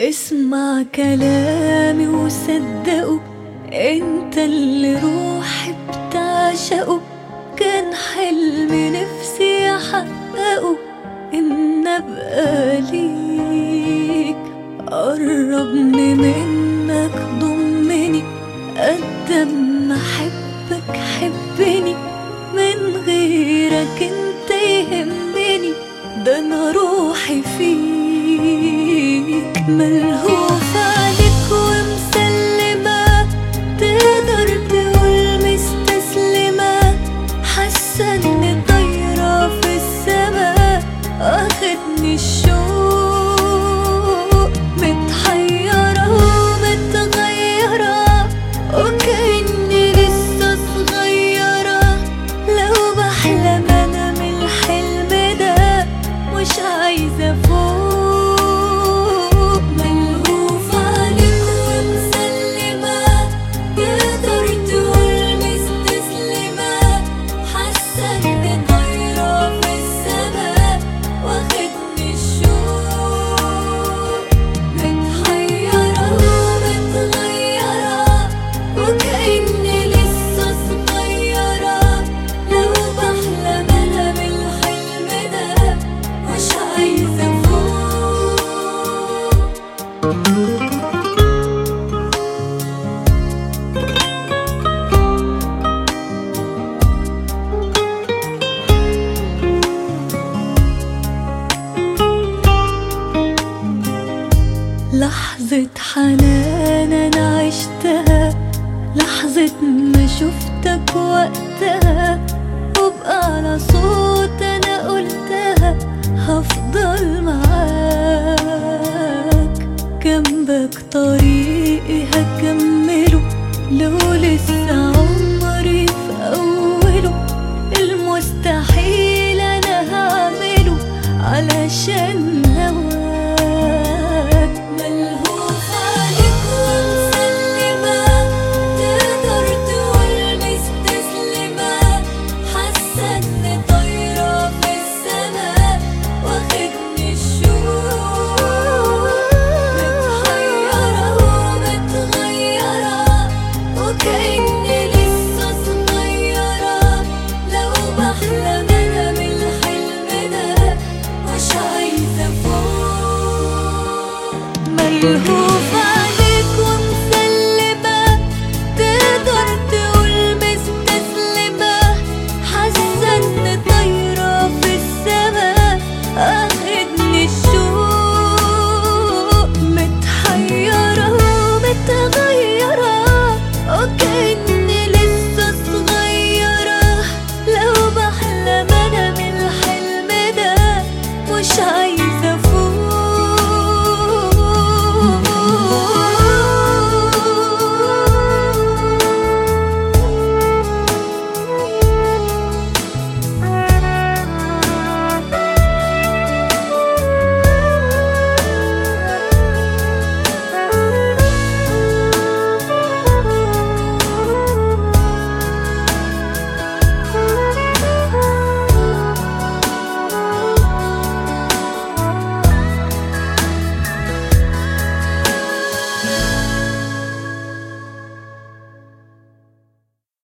اسمع كلامي وصدقه انت اللي روحي بتعشقه كان حلم نفسي احققه ان ابقى ليك قربني منك ضمني قد ما احبك حبني من غيرك انت يهمني ده انا روحي فيك ملهوفة عليك ومسلمة تقدر تقول مستسلمة حاسة اني طايرة في السما واخدني الشوق متحيرة ومتغيرة وكأني لسه صغيرة لو بحلم انا من الحلم ده مش عايزة فوق ملهوفة عليك ومسلمة تقدر تقول مستسلمة حاسة اني طايرة في السما واخدني الشوق متحيرة ومتغيرة وكأني لسه صغيرة لو بحلم أنا بالحلم ده مش عايزة فوق لحظة حنان أنا عشتها لحظة ما شفتك وقتها وبقى على صوت أنا قلتها هفضل معاك جنبك طريقي هكمله لو لسه عمري في أوله المستحيل أنا هعمله علشان